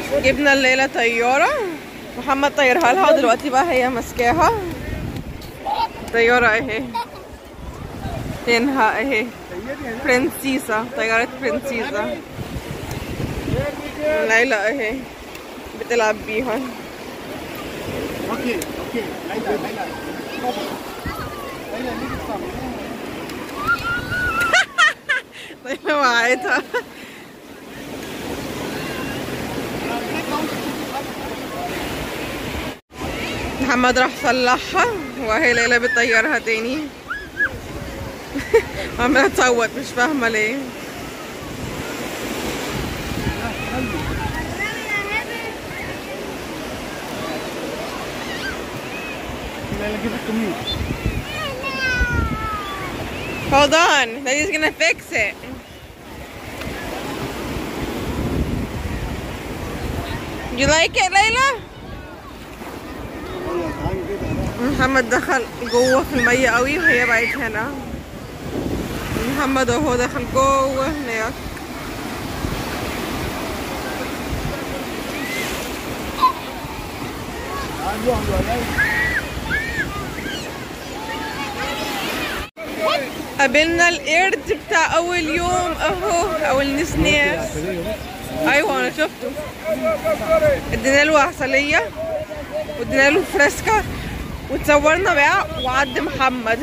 جبنا الليلة طيارة محمد طيرها لها ودلوقتي بقى هي ماسكاها طيارة اهي فينها اهي برنسيسة طيارة برنسيسة ليلى اهي بتلعب بيها اوكي اوكي ليلى ليلى ليلى نيجي تصور ليلى وقعتها محمد راح صلحها وهي ليلى بتطيرها تاني عمالة تصوت مش فاهمة ليه ليلى جيب الكمية Hold on, Daddy's gonna fix it. You like it, ليلى؟ يلا تعالي كده محمد دخل جوه في المية قوي وهي بقت هنا محمد اهو دخل جوه هناك تعالي نروح نروح قابلنا القرد بتاع اول يوم اهو او النسناس ايوه انا شفته ادينا له عسليه وادينا له فريسكا وتصورنا بقى وعد محمد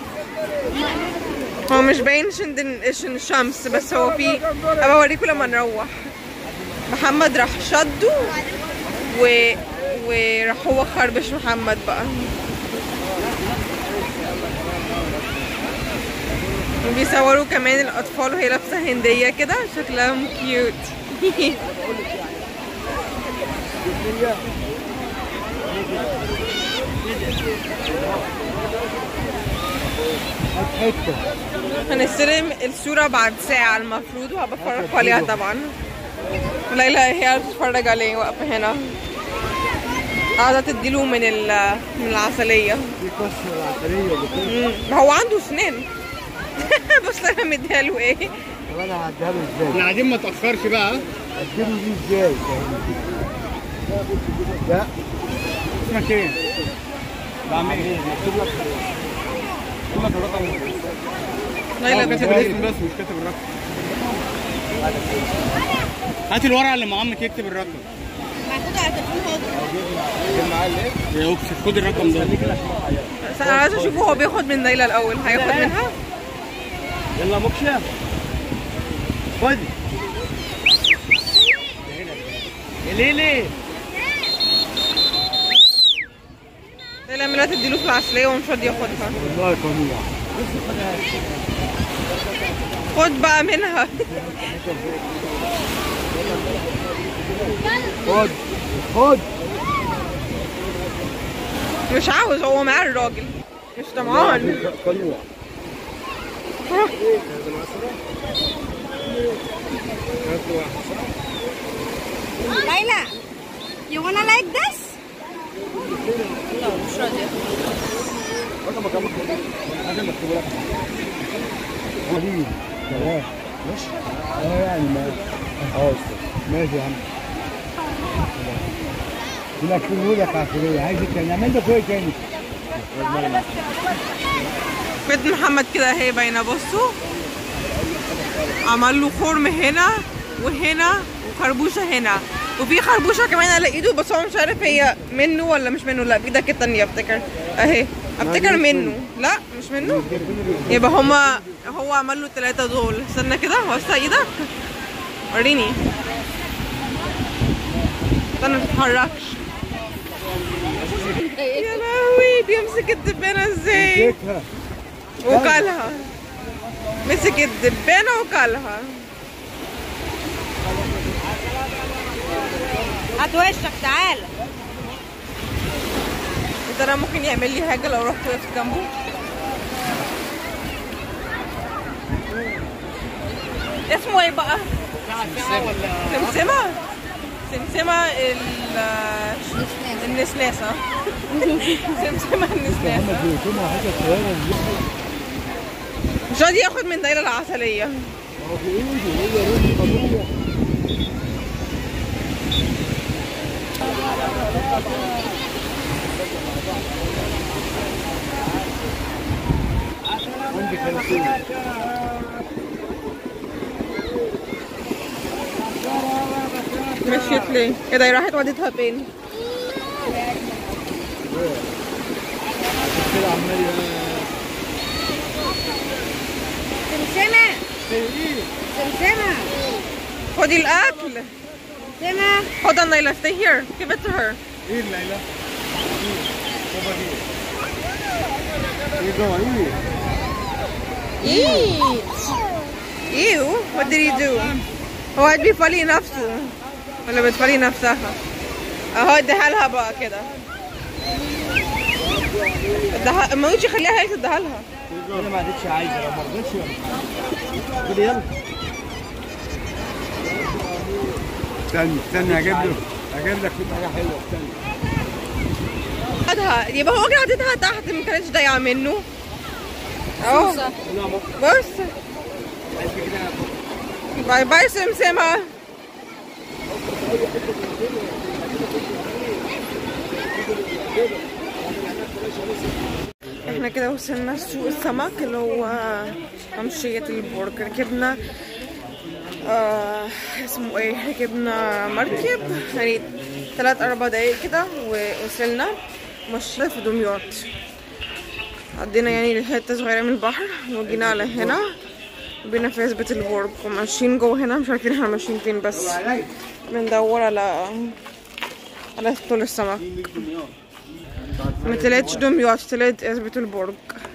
هو مش باين عشان دن- عشان الشمس بس هو في ابقى اوريكم لما نروح محمد راح شده و وراح هو خربش محمد بقى وبيصوروا كمان الاطفال وهي لابسه هنديه كده شكلهم كيوت حته هنستلم الصورة بعد ساعة المفروض وهبقى اتفرج عليها طبعا ليلى هي بتتفرج عليه واقفة هنا قاعدة تديله من ال من العسلية في كسر العسليه وكده مم. هو عنده سنان بص انا مديها ايه طب انا هعديها له ازاي؟ احنا قاعدين ما تاخرش بقى اديله دي ازاي؟ لا اسمك ايه؟ بعمل ايه؟ مكتوب لك مكتوب لك الرقم ليلى هو كاتب بت- الاسم بس مش كاتب الرقم هات الورقه اللي مع عمك يكتب الرقم يا اوكسي خد الرقم ده بس انا عايزة اشوفه هو بياخد من ليلى الاول هياخد منها يلا مكشف خد ليه ليه؟ ليلى عمالة تديله في العسلية ومش راضي ياخدها والله قنوع خد بقى منها خد خد مش عاوز هو معاه الراجل مش طمعان قنوع Laila, you wanna like this? حبيبي تمام ماشي اه يعني ما اه ماشي يا عم يقول لك كله لك عسلية عايز كان نعمل لك ايه تاني؟ بنت محمد كده اهي باينه بصوا عمل له خرم هنا وهنا وخربوشه هنا وفي خربوشه كمان على ايده بس هو مش عارف هي منه ولا مش منه لا في ايدك التانية افتكر اهي افتكر منه لا مش منه يبقى هما هو عمل له التلاتة دول استنى كده وسع ايدك وريني استنى ما تتحركش يا لهوي بيمسك الدبانة ازاي مسكها وكلها مسك الدبانة وكلها هات وشك تعال انت انا ممكن يعمل لي حاجة لو رحت وقفت جنبه اسمه ايه بقى؟ سمسمة سمسمة ال النسناسة سمسمة النسناسة محمد بيقوم حاجة صغيرة مش راضي ياخد من دايرة العسلية هو في ايده هي رجل قضية عندي خمسين مشيت ليه؟ ايه ده هي راحت وديتها فين؟ كده عمال سمسمة سمسمة خدي الاكل سمسمة hold on Layla stay here give it to her ايه الليلة؟ بابا دي ايه جوه ايه؟ eat ew what did he do هو قاعد بيفلي نفسه ولا بتفلي نفسها اهو اديها لها بقى كده اديها ما يجي خليها هي تديها لها انا ما عادتش عايزة لو ما رضيتش كده يلا استنى استنى اجيب له اجيب لك فيه حاجة حلوة استنى خدها يبقى هو كده حطيتها تحت ما كانتش ضايعه منه اهو بص باي باي سمسمة احنا كده وصلنا سوق السمك اللي هو ممشية البرج ركبنا آه اسمه ايه ركبنا مركب يعني تلات اربع دقايق كده ووصلنا مشينا في دمياط عدينا يعني حتة صغيرة من البحر وجينا على هنا بينا في عزبة البرج وماشيين جوه هنا مش عارفين احنا ماشيين فين بس بندور على على طول السمك ما طلعتش دمياط طلعت عزبة البرج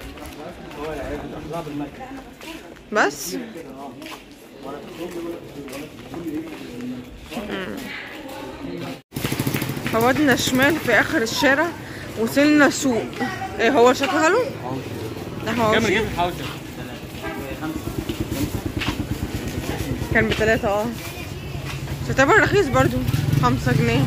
بس مم. فودنا شمال في اخر الشارع وصلنا سوق ايه هو شكله حلو؟ ده هو كام شيء. رغيف الحوشه؟ كان بتلاتة اه بس يعتبر رخيص برضو خمسة جنيه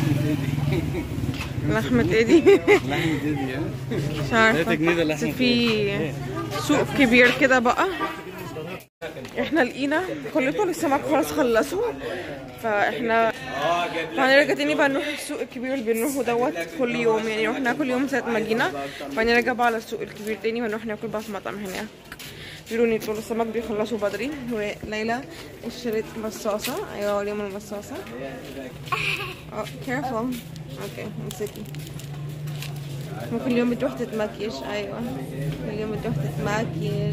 لحمة ايدي لحمة ايدي ها؟ مش عارفة تلاتة جنيه ده بس لحمة في سوق كبير كده بقى احنا لقينا كل طول السمك خلاص خلصوا فاحنا هنرجع تاني بقى نروح السوق الكبير اللي بنروحه دوت كل يوم يعني رحنا كل يوم ساعة ما جينا فهنرجع بقى على السوق الكبير تاني ونروح ناكل بقى في مطعم هناك بيقولوا ان طول السمك بيخلصوا بدري وليلى اشترت مصاصة ايوه وريهم المصاصة اه careful اوكي امسكي ما كل يوم بتروح تتمكيش ايوه كل يوم بتروح تتمكيش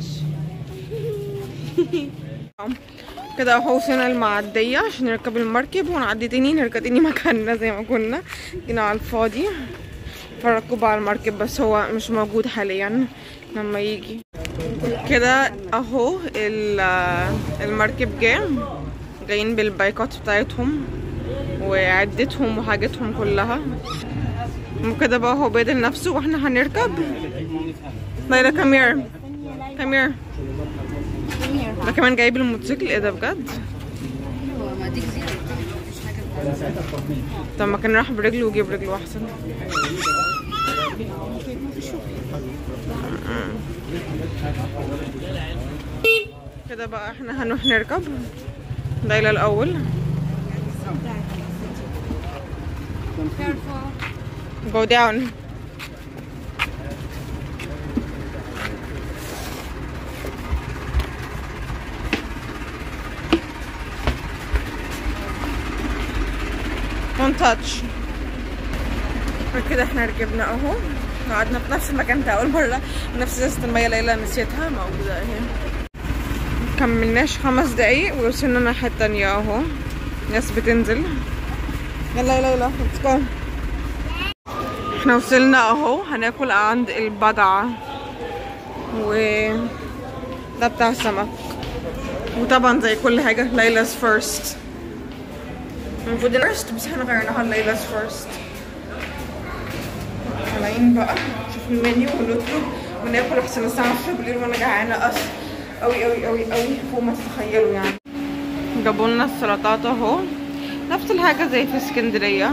كده اهو وصلنا المعدية عشان نركب المركب ونعدي تاني نرجع تاني مكاننا زي ما كنا جينا على الفاضي فركب على المركب بس هو مش موجود حاليا لما يجي كده اهو ال- المركب جه جايين بالبايكات بتاعتهم وعدتهم وحاجتهم كلها وكده بقى هو بادل نفسه واحنا هنركب ليلى كامير كامير ده كمان جايب الموتوسيكل ايه ده بجد ما دي جزيرة مش حاجة طب ما كان راح برجله وجيب رجله احسن كده بقى احنا هنروح نركب ليلى الاول go down don't touch كده احنا ركبنا اهو قعدنا في نفس المكان بتاع اول مره نفس ازازه الميه ليلى نسيتها موجوده اهي كملناش خمس دقايق ووصلنا الناحيه التانية اهو ناس بتنزل يلا يا ليلى let's go احنا وصلنا اهو هناكل عند البضعة و ده بتاع السمك وطبعا زي كل حاجة ليلى's first المفروض first بس احنا غيرناها ليلى's first طالعين بقى نشوف المنيو ونطلب وناكل احسن الساعة 10 بالليل وانا جعانة اصلا اوي اوي اوي اوي فوق ما تتخيلوا يعني جابوا لنا السلطات اهو نفس الحاجة زي في اسكندرية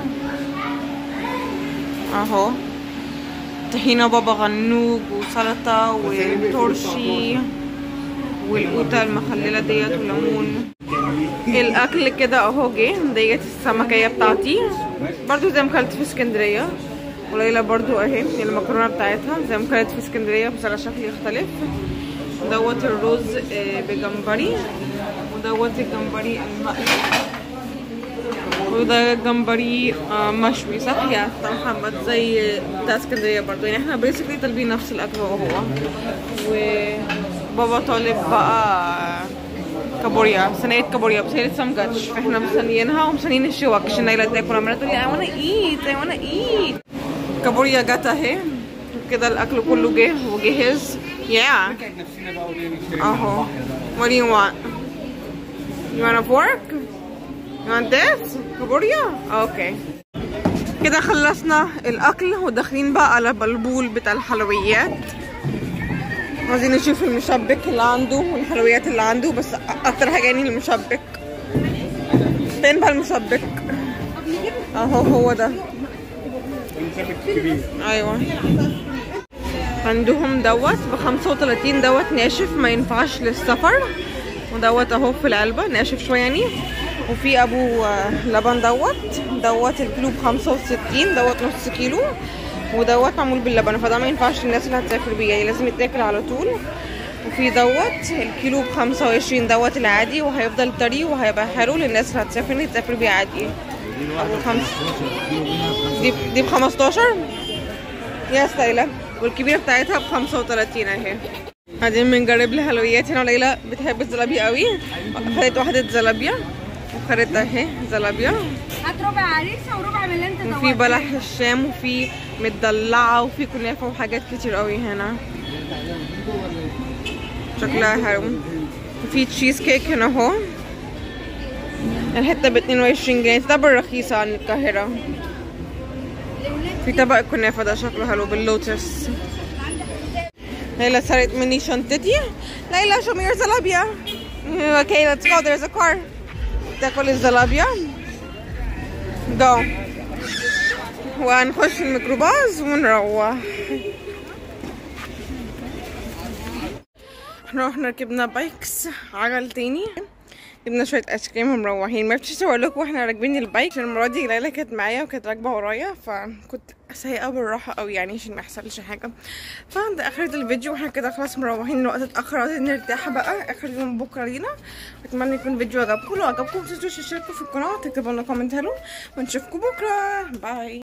اهو طحينة بابا غنوج وسلطة وترشي والقوطة المخللة ديت وليمون الاكل كده اهو جه ديت السمكيه بتاعتي برضو زي ما كلت في اسكندريه وليلى برضو اهي المكرونه بتاعتها زي ما كلت في اسكندريه بس على شكل يختلف دوت الرز آه، بجمبري ودوت الجمبري المقلي وده جمبري آه، مشوي صح يا بتاع محمد زي بتاع اسكندريه برضو يعني احنا بيسكلي طالبين نفس الاكل هو هو وبابا طالب بقى كابوريا صينية كابوريا بس هي لسه مجاتش فاحنا مستنيينها ومستنيين الشوك عشان نايلة تاكل عمالة تقول لي I wanna eat I wanna eat كابوريا جت اهي كده الاكل كله جه وجهز yeah نتعب نفسنا بقى وليه نشتري اهو what do you want you want a fork you want this كابوريا اوكي كده خلصنا الاكل وداخلين بقى على بلبول بتاع الحلويات عايزين نشوف المشبك اللي عنده والحلويات اللي عنده بس اكتر حاجه يعني المشبك فين بقى المشبك اهو هو ده المسابق الكبير ايوه عندهم دوت ب 35 دوت ناشف ما ينفعش للسفر ودوت اهو في العلبة ناشف شوية يعني وفي ابو آه، لبن دوت دوت الكيلو ب 65 دوت نص كيلو ودوت معمول باللبن فده ما ينفعش للناس اللي هتسافر بيه يعني لازم يتاكل على طول وفي دوت الكيلو ب 25 دوت العادي وهيفضل طري وهيبقى حلو للناس اللي هتسافر إن تسافر بيه عادي ابو خمس دي دي ب 15 يا ستايلة والكبيرة بتاعتها ب 35 اهي بعدين بنجرب الحلويات هنا ليلى بتحب الزلابية قوي خدت واحدة زلابية وخدت اهي زلابية هات ربع عريسه وربع من اللي انت وفي بلح الشام وفي مدلعة وفي كنافة وحاجات كتير قوي هنا شكلها حلو وفي تشيز كيك هنا اهو الحتة ب 22 جنيه ده بالرخيصة عن القاهرة في طبق الكنافة ده شكله حلو باللوتس ليلى سرقت مني شنطتي ليلى show me your زلابيا okay let's go there's a car تاكل الزلابيا go وهنخش الميكروباص ونروح احنا رحنا ركبنا بايكس عجل تاني جبنا شويه ايس كريم ومروحين ما عرفتش اقول لكم واحنا راكبين البايك عشان المره دي ليلى كانت معايا وكانت راكبه ورايا فكنت سايقه بالراحه قوي يعني عشان ما يحصلش حاجه فعند اخرة الفيديو واحنا كده خلاص مروحين الوقت اتاخر عايزين نرتاح بقى اخر يوم بكره لينا اتمنى يكون الفيديو عجبكم لو عجبكم متنسوش تشتركوا في القناه وتكتبوا لنا كومنت حلو ونشوفكم بكره باي